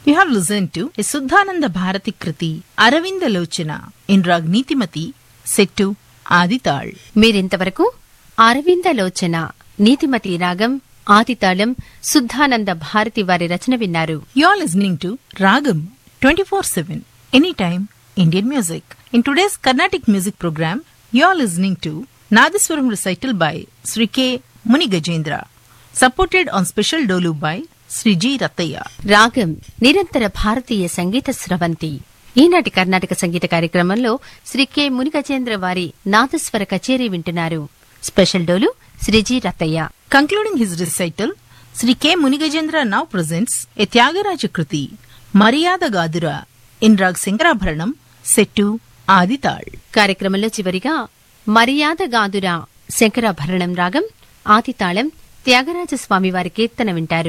You have listened to a Suddhananda Bharati Kriti Aravinda Lochana in Rag Nitimati set to Adital. మీరింతవరకు అరవిందలోచన నీతిమతి రాగం ఆదితాళం శుద్ధానంద భారతి వారి రచన విన్నారు You are listening to Ragam 24-7, anytime Indian music. In today's Carnatic music program, you are listening to Nadaswaram recital by Sri K. Munigajendra, supported on special dolu by Sri G. Rataya. రాగం నిరంతర భారతీయ సంగీత స్రవంతి ఈనాటి కర్ణాటక సంగీత కార్యక్రమంలో Shri K మునిగజేంద్ర వారి నాదస్వర కచేరీ వింటున్నారు special డోలు Sreeji Rattaiah Concluding his recital, Sri K. Munigajendra now presents a Tyagaraja Kriti, Maryada Gadura, in Rag Singarabharanam, set to Adital. కార్యక్రమంలో చివరిగా మర్యాద గాదురా శంకరాభరణం రాగం ఆదితాళం త్యాగరాజ స్వామి వారి కీర్తన వింటారు